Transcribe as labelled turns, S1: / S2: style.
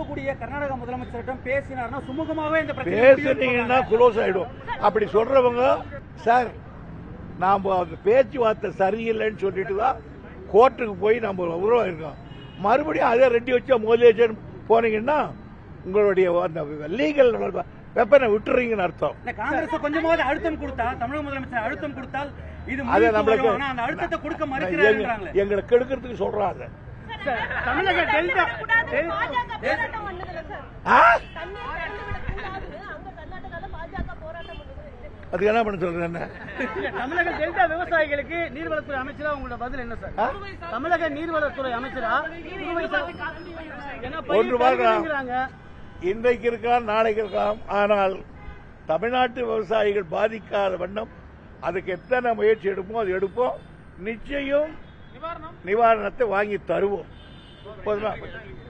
S1: இருக்கக்கூடிய கர்நாடக முதலமைச்சரிடம் பேசினார்னா சுமூகமாவே இந்த பிரச்சனை
S2: பேசுனீங்கன்னா குளோஸ் ஆயிடும் அப்படி சொல்றவங்க சார் நாம அந்த பேச்சுவார்த்தை சரியில்லைன்னு சொல்லிட்டு தான் கோர்ட்டுக்கு போய் நம்ம உருவம் இருக்கோம் மறுபடியும் அதே ரெட்டி வச்சா முதலேஜன் போனீங்கன்னா உங்களுடைய அந்த லீகல் வெப்பனை விட்டுறீங்கன்னு அர்த்தம்
S1: இல்ல காங்கிரஸ் கொஞ்சமாவது அழுத்தம் கொடுத்தா தமிழக முதலமைச்சர் அழுத்தம் கொடுத்தால் இது
S2: அதை
S1: முடிவுக்கு
S2: நம்மளுக்கு
S1: வரும். ஆனா அந்த அழுத்தத்தை கொடுக்க மறுக்கிறாருன்றாங்களே
S2: எங்க- எங்களை கெடுக்கிறதுக்கு சொல்றாங்க
S1: தமிழக டெல்டா
S3: பாஜக போராட்டம் பண்ணுதுல சார்
S2: ஆ?
S3: தண்ணீர் திறந்து விடக்கூடாது அங்க கர்நாடகால பாஜக போராட்டம் பண்ணுது
S2: அதுக்கு என்ன பண்ண சொல்றேன் என்ன
S1: தமிழக டெல்டா விவசாயிகளுக்கு நீர்வளத்துறை அமைச்சரா உங்களோட பதில் என்ன சார்
S2: ஆ?
S1: தமிழக நீர்வளத்துறை அமைச்சரா புதுவை சார் ஏன்னா
S2: ஒன்று
S1: பயிர்
S2: பார்க்கலாம்.
S1: கருதுங்கிறாங்க.
S2: இன்றைக்கு இருக்கலாம் நாளைக்கு இருக்கலாம் ஆனால் தமிழ்நாட்டு விவசாயிகள் பாதிக்காத வண்ணம் அதுக்கு எத்தனை முயற்சி எடுப்போம் அது எடுப்போம் நிச்சயம் நிவாரணத்தை வாங்கி தருவோம் போதுமா